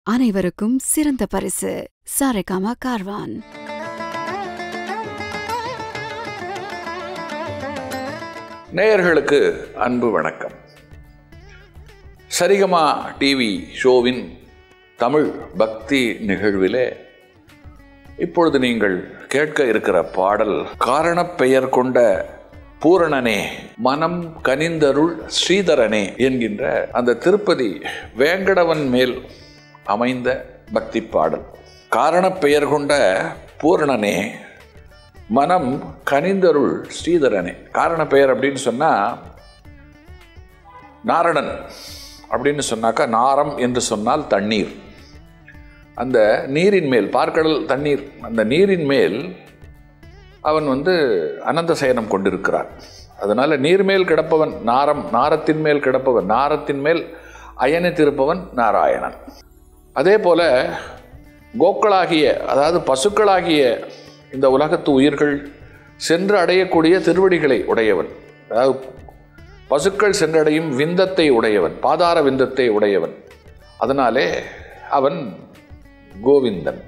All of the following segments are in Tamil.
அனைவருக்கும் சிறந்த பரிசு சாரேகாமா கார்வான் நேயர்களுக்கு அன்பு வணக்கம் சரிகமா டிவி ஷோவின் தமிழ் பக்தி நிகழ்விலே இப்பொழுது நீங்கள் கேட்க இருக்கிற பாடல் காரணப் பெயர் கொண்ட பூரணனே மனம் கனிந்தருள் ஸ்ரீதரனே என்கின்ற அந்த திருப்பதி வேங்கடவன் மேல் அமைந்த பக்தி பாடல் காரணப் பெயர் கொண்ட பூரணனே மனம் கனிந்தருள் ஸ்ரீதரனே காரண பெயர் அப்படின்னு சொன்னால் நாரணன் அப்படின்னு சொன்னாக்கா நாரம் என்று சொன்னால் தண்ணீர் அந்த நீரின் மேல் பார்க்கடல் தண்ணீர் அந்த நீரின் மேல் அவன் வந்து அனந்த சயனம் கொண்டிருக்கிறான் அதனால் நீர் மேல் கிடப்பவன் நாரம் நாரத்தின் மேல் கிடப்பவன் நாரத்தின் மேல் அயனித்திருப்பவன் நாராயணன் அதே போல கோக்களாகிய அதாவது பசுக்களாகிய இந்த உலகத்து உயிர்கள் சென்று அடையக்கூடிய திருவடிகளை உடையவன் அதாவது பசுக்கள் சென்றடையும் விந்தத்தை உடையவன் பாதார விந்தத்தை உடையவன் அதனாலே அவன் கோவிந்தன்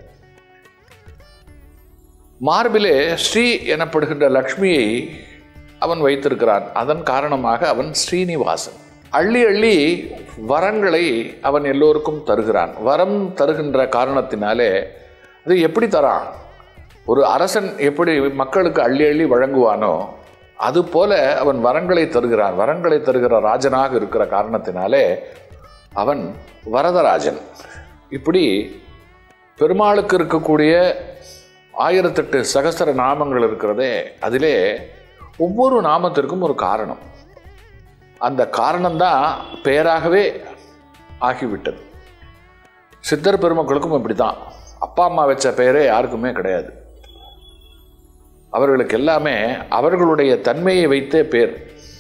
மார்பிலே ஸ்ரீ எனப்படுகின்ற லக்ஷ்மியை அவன் வைத்திருக்கிறான் அதன் காரணமாக அவன் ஸ்ரீனிவாசன் அள்ளி அள்ளி வரங்களை அவன் எல்லோருக்கும் தருகிறான் வரம் தருகின்ற காரணத்தினாலே அது எப்படி தரான் ஒரு அரசன் எப்படி மக்களுக்கு அள்ளி அள்ளி வழங்குவானோ அதுபோல அவன் வரங்களை தருகிறான் வரங்களை தருகிற ராஜனாக இருக்கிற காரணத்தினாலே அவன் வரதராஜன் இப்படி பெருமாளுக்கு இருக்கக்கூடிய ஆயிரத்தெட்டு சகசர நாமங்கள் இருக்கிறதே அதிலே ஒவ்வொரு நாமத்திற்கும் ஒரு காரணம் அந்த காரணம்தான் பெயராகவே ஆகிவிட்டது சித்தர் பெருமக்களுக்கும் இப்படி தான் அப்பா அம்மா வச்ச பெயரே யாருக்குமே கிடையாது அவர்களுக்கு எல்லாமே அவர்களுடைய தன்மையை வைத்தே பேர்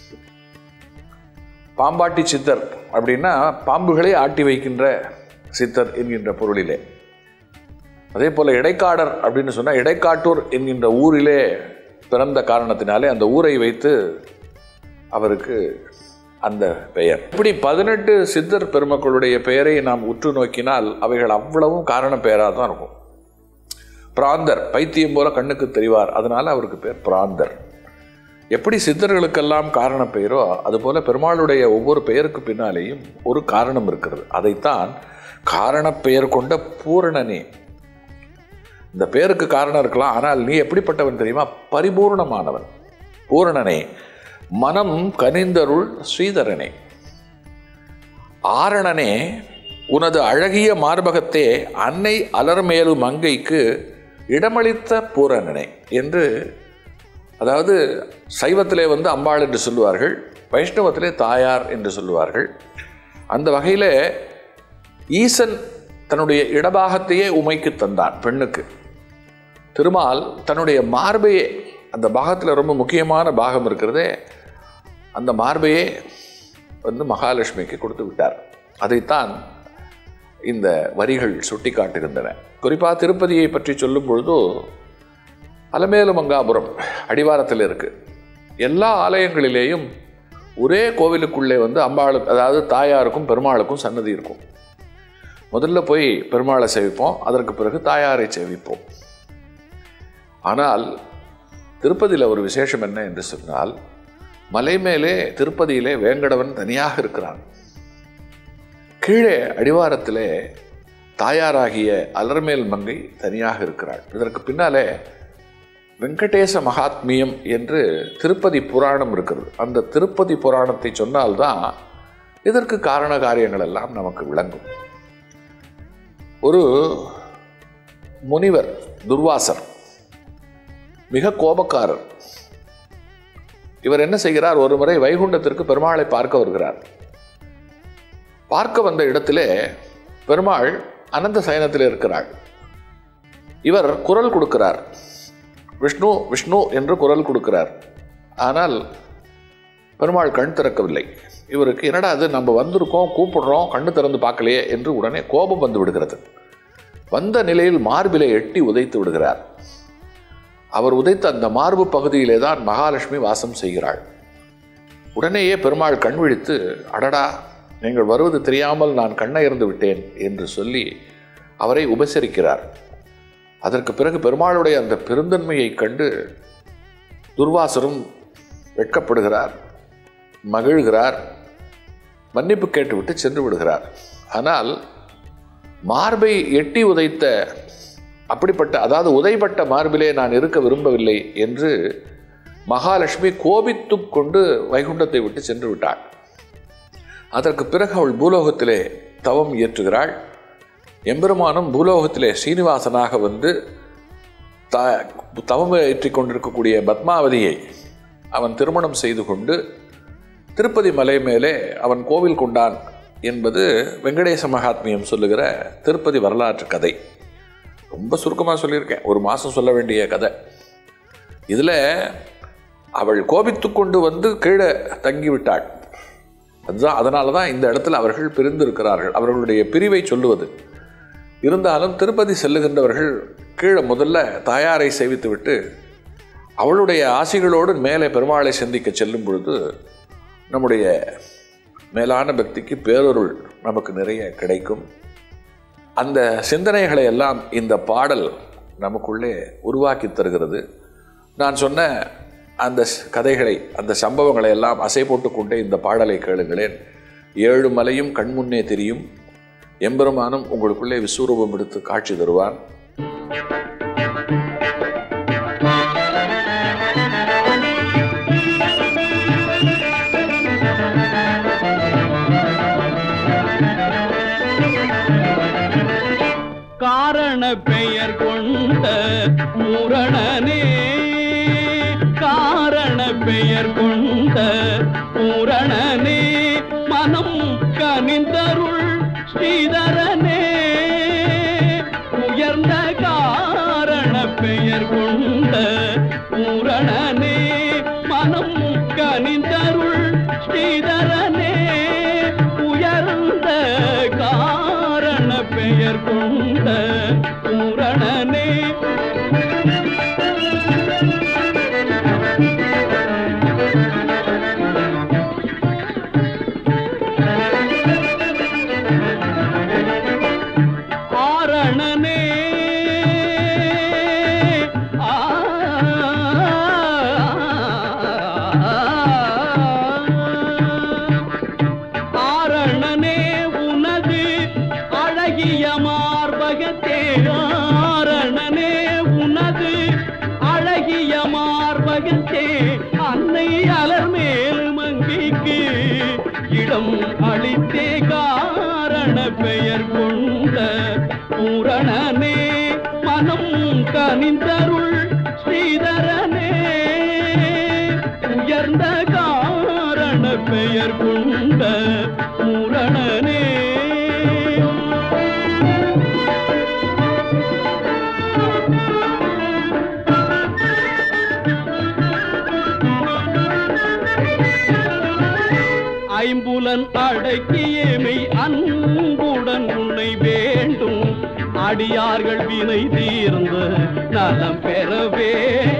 பாம்பாட்டி சித்தர் அப்படின்னா பாம்புகளே ஆட்டி வைக்கின்ற சித்தர் என்கின்ற பொருளிலே அதே போல இடைக்காடர் அப்படின்னு சொன்னால் இடைக்காட்டூர் என்கின்ற ஊரிலே பிறந்த காரணத்தினாலே அந்த ஊரை வைத்து அவருக்கு அந்த பெயர் இப்படி பதினெட்டு சித்தர் பெருமக்களுடைய பெயரை நாம் உற்று நோக்கினால் அவைகள் அவ்வளவும் காரண பெயராக தான் இருக்கும் பிராந்தர் பைத்தியம் போல கண்ணுக்கு தெரிவார் அதனால அவருக்கு பேர் பிராந்தர் எப்படி சித்தர்களுக்கெல்லாம் காரண பெயரோ அதுபோல பெருமாளுடைய ஒவ்வொரு பெயருக்கு பின்னாலேயும் ஒரு காரணம் இருக்கிறது அதைத்தான் காரண பெயர் கொண்ட பூரணனே இந்த பேருக்கு காரணம் இருக்கலாம் ஆனால் நீ எப்படிப்பட்டவன் தெரியுமா பரிபூர்ணமானவன் பூரணனே மனம் கனிந்தருள் ஸ்ரீதரனே ஆரணனே உனது அழகிய மார்பகத்தே அன்னை அலர்மேலு மங்கைக்கு இடமளித்த பூரணனே என்று அதாவது சைவத்திலே வந்து அம்பாள் என்று சொல்லுவார்கள் வைஷ்ணவத்திலே தாயார் என்று சொல்லுவார்கள் அந்த வகையில் ஈசன் தன்னுடைய இடபாகத்தையே உமைக்கு தந்தான் பெண்ணுக்கு திருமால் தன்னுடைய மார்பையே அந்த பாகத்தில் ரொம்ப முக்கியமான பாகம் இருக்கிறதே அந்த மார்பையே வந்து மகாலட்சுமிக்கு கொடுத்து விட்டார் அதைத்தான் இந்த வரிகள் சுட்டி காட்டுகின்றன குறிப்பாக திருப்பதியை பற்றி சொல்லும் பொழுது அலமேலுமங்காபுரம் அடிவாரத்தில் இருக்கு எல்லா ஆலயங்களிலேயும் ஒரே கோவிலுக்குள்ளே வந்து அம்பாளுக்கு அதாவது தாயாருக்கும் பெருமாளுக்கும் சன்னதி இருக்கும் முதல்ல போய் பெருமாளை சேவிப்போம் அதற்கு பிறகு தாயாரை சேவிப்போம் ஆனால் திருப்பதியில் ஒரு விசேஷம் என்ன என்று சொன்னால் மலை மேலே திருப்பதியிலே வேங்கடவன் தனியாக இருக்கிறான் கீழே அடிவாரத்திலே தாயாராகிய அலர்மேல் மங்கை தனியாக இருக்கிறாள் இதற்கு பின்னாலே வெங்கடேச மகாத்மியம் என்று திருப்பதி புராணம் இருக்கிறது அந்த திருப்பதி புராணத்தை சொன்னால்தான் இதற்கு காரண காரியங்கள் எல்லாம் நமக்கு விளங்கும் ஒரு முனிவர் துர்வாசர் மிக கோபக்காரர் இவர் என்ன செய்கிறார் ஒரு முறை வைகுண்டத்திற்கு பெருமாளை பார்க்க வருகிறார் பார்க்க வந்த இடத்திலே பெருமாள் அனந்த சயனத்தில் இருக்கிறாள் இவர் குரல் கொடுக்கிறார் விஷ்ணு விஷ்ணு என்று குரல் கொடுக்கிறார் ஆனால் பெருமாள் கண் திறக்கவில்லை இவருக்கு என்னடா அது நம்ம வந்திருக்கோம் கூப்பிடுறோம் கண்ணு திறந்து பார்க்கலையே என்று உடனே கோபம் வந்து விடுகிறது வந்த நிலையில் மார்பிலை எட்டி உதைத்து விடுகிறார் அவர் உதைத்த அந்த மார்பு பகுதியிலே தான் மகாலட்சுமி வாசம் செய்கிறாள் உடனேயே பெருமாள் கண் விழித்து அடடா நீங்கள் வருவது தெரியாமல் நான் கண்ணயர்ந்து விட்டேன் என்று சொல்லி அவரை உபசரிக்கிறார் அதற்கு பிறகு பெருமாளுடைய அந்த பெருந்தன்மையைக் கண்டு துர்வாசரும் வெட்கப்படுகிறார் மகிழ்கிறார் மன்னிப்பு கேட்டுவிட்டு சென்று விடுகிறார் ஆனால் மார்பை எட்டி உதைத்த அப்படிப்பட்ட அதாவது உதைப்பட்ட மார்பிலே நான் இருக்க விரும்பவில்லை என்று மகாலட்சுமி கோபித்துக் கொண்டு வைகுண்டத்தை விட்டு சென்று விட்டாள் அதற்கு பிறகு அவள் பூலோகத்திலே தவம் இயற்றுகிறாள் எம்பெருமானும் பூலோகத்திலே சீனிவாசனாக வந்து த தவம் ஏற்றிக் கொண்டிருக்கக்கூடிய பத்மாவதியை அவன் திருமணம் செய்து கொண்டு திருப்பதி மலை மேலே அவன் கோவில் கொண்டான் என்பது வெங்கடேச மகாத்மியம் சொல்லுகிற திருப்பதி வரலாற்று கதை ரொம்ப சுருக்கமாக சொல்லியிருக்கேன் ஒரு மாதம் சொல்ல வேண்டிய கதை இதில் அவள் கோபித்து கொண்டு வந்து கீழே தங்கிவிட்டாள் அதுதான் அதனால தான் இந்த இடத்துல அவர்கள் பிரிந்திருக்கிறார்கள் அவர்களுடைய பிரிவை சொல்லுவது இருந்தாலும் திருப்பதி செல்லுகின்றவர்கள் கீழே முதல்ல தாயாரை சேவித்துவிட்டு அவளுடைய ஆசைகளோடு மேலே பெருமாளை சந்திக்க செல்லும் பொழுது நம்முடைய மேலான பக்திக்கு பேரொருள் நமக்கு நிறைய கிடைக்கும் அந்த சிந்தனைகளை எல்லாம் இந்த பாடல் நமக்குள்ளே உருவாக்கி தருகிறது நான் சொன்ன அந்த ஸ்- கதைகளை அந்த சம்பவங்களை எல்லாம் அசை போட்டுக்கொண்டே இந்த பாடலை கேளுங்களேன் ஏழு மலையும் கண்முன்னே தெரியும் எம்பெருமானும் உங்களுக்குள்ளே விஸ்வரூபம் எடுத்து காட்சி தருவான் காரண பெயர் கொண்ட பூரணனே காரண பெயர் கொண்ட பூரணனே மனம் கனிந்தருள் ஸ்ரீதரனே உயர்ந்த காரண பெயர் கொண்ட பூரணனே மனம் கனிந்தருள் ஸ்ரீதரனே உயர்ந்த காரண பெயர் கொண்ட பூரணனே ஆரணனே ஆ ஆரணனே உனது அழகிய மார்பகத்தே ஆரணனே உனது அழகிய மார்பகத்தே அன்னை அலர் மேல் மங்கிக்கு இடம் அளித்தே காரண பெயர் கொண்ட பூரணனே மனம் கனிந்தருள் ஸ்ரீதரனே உயர்ந்த காரண பெயர் கொண்ட பூரணனே ஐம்புலன் அடக்கியமை அன்புடன் உன்னை வேண்டும் அடியார்கள் வினை தீர்ந்த நலம் பெறவே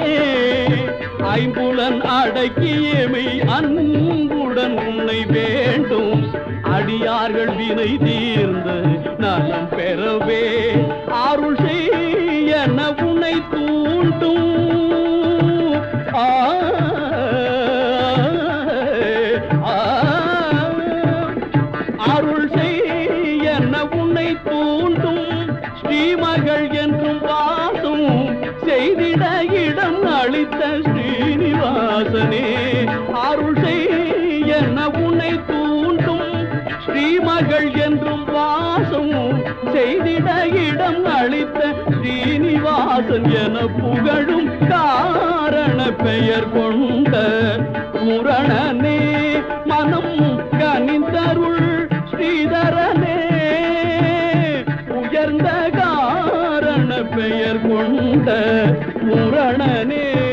ஐம்புலன் அடக்கியமை அன்புடன் உன்னை வேண்டும் அடியார்கள் வினை தீர்ந்த நலம் பெறவே அருள் செய்யன உன்னை தூண்டும் ஆ ஆ அருள் செய்யன உன்னை தூண்டும் ஸ்ரீமகள் என்றும் வாசும் செய்திட இடம் அளித்த ஸ்ரீனிவாசனே அருள் செய்யன உன்னை தூண்டும் ஸ்ரீமகள் என்றும் வாசும் செய்திட இடம் அளித்த ஸ்ரீனிவாசன் என புகழும் காரண பெயர் கொண்ட முரணனே மனம் கனிந்தருள் ஸ்ரீதரனே உயர்ந்த காரண பெயர் கொண்ட முரணனே